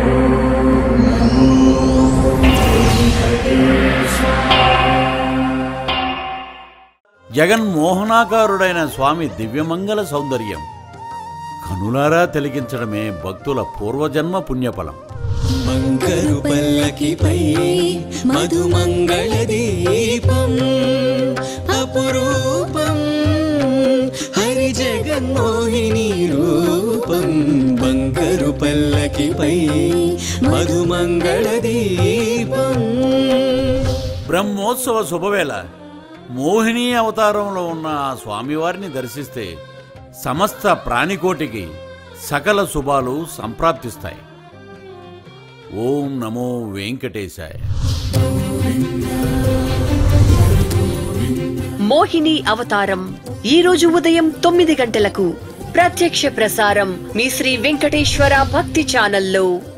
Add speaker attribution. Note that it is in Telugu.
Speaker 1: జగన్మోహనాకారుడైన స్వామి దివ్యమంగళ సౌందర్యం కనులారా తిలకించడమే భక్తుల పూర్వజన్మ పుణ్యఫలం
Speaker 2: మంగరు పల్లకిపై మధుమంగళ దీపం అపురూపం హరి జగన్మోహిని రూపం బంగారు పల్లకిపై మధుమంగళ దీపం
Speaker 1: బ్రహ్మోత్సవ శుభవేళ మోహిని అవతారంలో ఉన్న ఆ స్వామివారిని దర్శిస్తే సమస్త ప్రాణికోటికి సకల శుభాలు సంప్రాప్తిస్తాయి ఓం నమో వెంకటేశాయ
Speaker 3: మోహిని అవతారం ఈ రోజు ఉదయం తొమ్మిది గంటలకు ప్రత్యక్ష ప్రసారం మీ శ్రీ వెంకటేశ్వర భక్తి ఛానల్లో